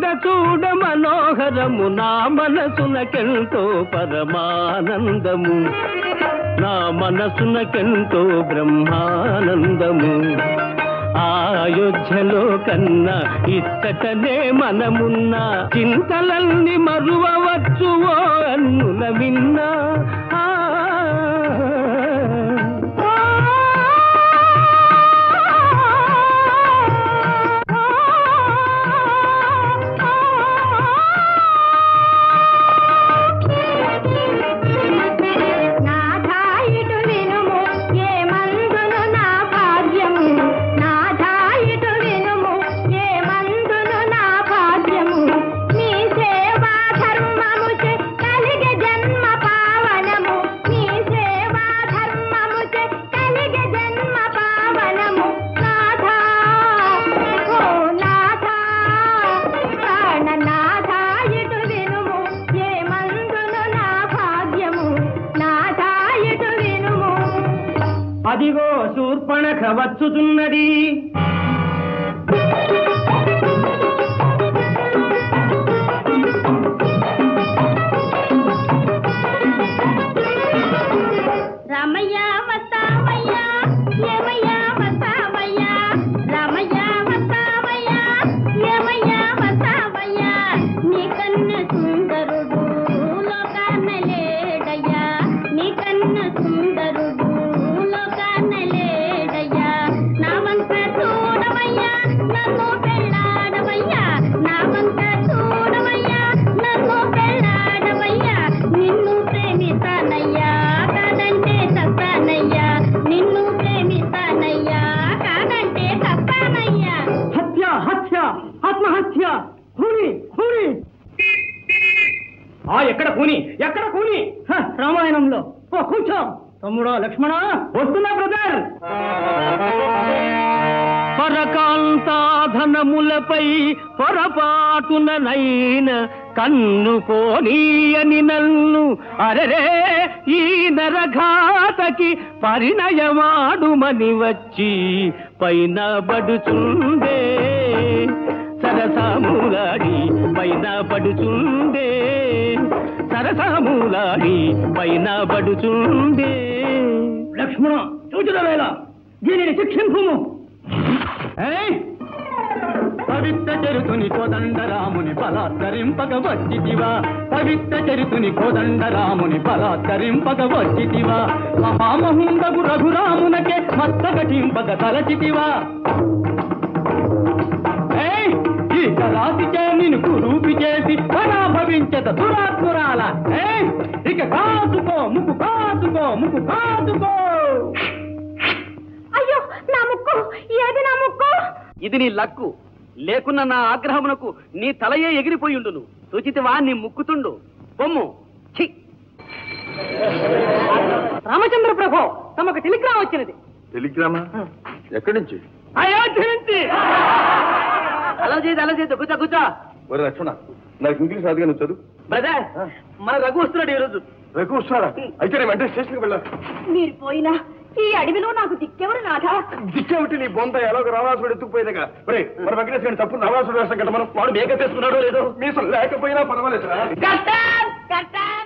చూడ మనోహరము నా మనసునకెంతో పరమానందము నా మనసునకెంతో బ్రహ్మానందము ఆ అయోధ్యలో కన్నా ఇచ్చటనే మనమున్న చింతలన్నీ మరువవచ్చు ఓ అన్నుల విన్నా ఆ. నాథాయిటు వినుము ఏ మందును నా భాగ్యము నాథాయిటు వినుము ఏ మందును నా భాగ్యము నీ సేవా ధర్మము చే కలిగే జన్మ పావనము నీ సేవా ధర్మము చే కలిగే జన్మ పావనము నాథా ఓ నాథా ప్రాణనాథాయిటు వినుము ఏ మందును నా భాగ్యము నాథాయిటు వినుము అదిగో శూర్పణఖ వచ్చుతున్నది రామయ్య వస్తావయ్య ఏమయ్య వస్తావయ్య రామయ్య వస్తావయ్య ఏమయ్య వస్తావయ్య నీ కన్న సుందరుడు లోకాన లేడయ్యా నీ కన్న సుందరుడు లోకాన లేడయ్యా నా వంక చూడవయ్యా నన్ను పెళ్ళాడవయ్యా నా వంక చూడవయ్యా నన్ను పెళ్ళాడవయ్యా నిన్ను ప్రేమిస్తానయ్యా కాదంటే తప్పానయ్యా నిన్ను ప్రేమిస్తానయ్యా కాదంటే తప్పానయ్యా హత్య హత్య ఆత్మహత్య కూని కూని ఆ ఎక్కడ కూని ఎక్కడ కూని హ, రామాయణంలో ఓ కూర్చో తమ్ముడా లక్ష్మణ వస్తున్నా బ్రదర్ పరకాంతాధనములపై పొరపాటుననైన కన్ను కోనీయని నన్ను అరరే ఈ నరఘాతకి పరిణయమాడుమని వచ్చి పైన బడుచుండే సరసాములాడి పైన పడుచుండే సరసాములాడి పైన పడుచుండే లక్ష్మణ చూచుల వేళ దీనిని శిక్షింపుము పవిత్ర చరితుని కోదండరాముని బలాత్కరింపక వచ్చితివా పవిత్ర చరితుని కోదండరాముని బలాత్కరింపక వచ్చితివా మహామహుండగు రఘురామునకే మస్తకటింపక తలచితివా ఏయ్! ఈ రాతిచే నిన్ను కురూపి చేసి పరాభవించత దురాత్మురాల ఏయ్! ఇక కాదుకో ముక్కు కాదుకో ముక్కు కాదుకో అయ్యో నా ముక్కు ఏది నా ముక్కు ఇది నీ లక్కు లేకున్న నా ఆగ్రహమునకు నీ తలయే ఎగిరిపోయిండును సూచితివా నీ ముక్కుతుండు బొమ్ము ఛీ రామచంద్ర ప్రభు తమకు టెలిగ్రామ్ వచ్చినది టెలిగ్రామా ఎక్కడి నుంచి అయోధ్య నుంచి అలా చేయదు అలా చేయదు కూర్చో కూర్చో ఒరే లక్ష్మణ నాకు ఇంగ్లీష్ రాదుగా నువ్వు చదువు బ్రదర్ మన రఘు వస్తున్నాడు ఈరోజు రఘు వస్తున్నాడా అయితే నేను వెంటనే స్టేషన్కి వెళ్ళా మీరు పోయినా ఈ అడవిలో నాకు దిక్కెవరు నాథా దిక్కేమిటి నీ బొంద ఎలాగో రావాసుడు ఎత్తుకుపోయేదిగా ఒరే మన వెంకటేష్ గారి తప్పు రావాసుడు వేస్తాం కదా మనం వాడు మేక చేసుకున్నాడో లేదో మీసం లేకపోయినా పర్వాలేదు కర్త కర్త